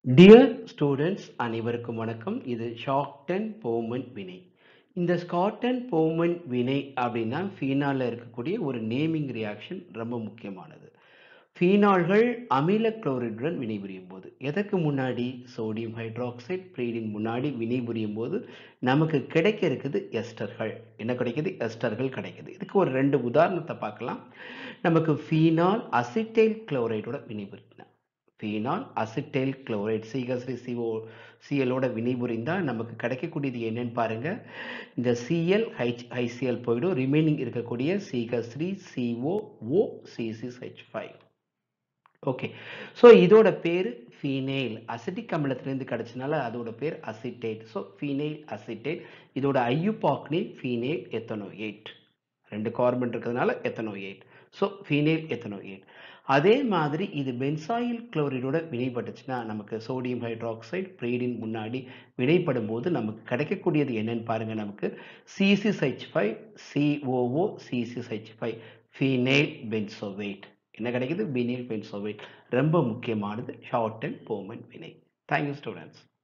dear students அனைவருக்கும் வணக்கம் இது ஷார்டன் போமன் வினை இந்த ஸ்காட்டன் போமன் வினை அப்படின்னா ஃபீனாலில் இருக்கக்கூடிய ஒரு நேமிங் ரியாக்ஷன் ரொம்ப முக்கியமானது ஃபீனால்கள் அமில குளோரைடுடன் வினைபுரியும் போது எதற்கு முன்னாடி சோடியம் ஹைட்ராக்சைடு பிரீடின் முன்னாடி வினைபுரியும் போது நமக்கு கிடைக்க இருக்குது எஸ்டர்கள் என்ன கிடைக்குது எஸ்டர்கள் கிடைக்குது இதுக்கு ஒரு ரெண்டு உதாரணத்தை பார்க்கலாம் நமக்கு ஃபீனால் அசிட்டைல் குளோரைடோட வினைபுரினா phenol acetyl chloride CH three CO சிஎலோட வினைபுரிந்தால் நமக்கு கிடைக்கக்கூடியது என்னன்னு பாருங்க இந்த சிஎல் ஹைச் ஹைசிஎல் போயிடும் ரிமைனிங் இருக்கக்கூடிய சிஹெச் த்ரீ சிஓ ஓ சிசிஸ் ஹெச் ஃபைவ் ஓகே ஸோ இதோட பேர் ஃபீனைல் அசிட்டிக் அமிலத்திலேருந்து கிடைச்சனால அதோட பேர் அசிட்டேட் ஸோ ஃபீனைல் அசிட்டேட் இதோட ஐயுபாக்னே ஃபீனைல் எத்தனோயேட் ரெண்டு கார்பன் இருக்கிறதுனால எத்தனோயேட் ஸோ ஃபீனைல் எத்தனோயேட் அதே மாதிரி இது பென்சாயில் குளோரைடோட வினைப்பட்டுச்சுன்னா நமக்கு சோடியம் ஹைட்ராக்சைடு பிரீடின் முன்னாடி வினைப்படும் போது நமக்கு கிடைக்கக்கூடியது என்னன்னு பாருங்க நமக்கு CCH five COO CCH five phenyl benzoate என்ன கிடைக்குது பீனைல் பென்சோவேட் ரொம்ப முக்கியமானது ஷார்ட் அண்ட் போமன் வினை தேங்க்யூ ஸ்டூடெண்ட்ஸ்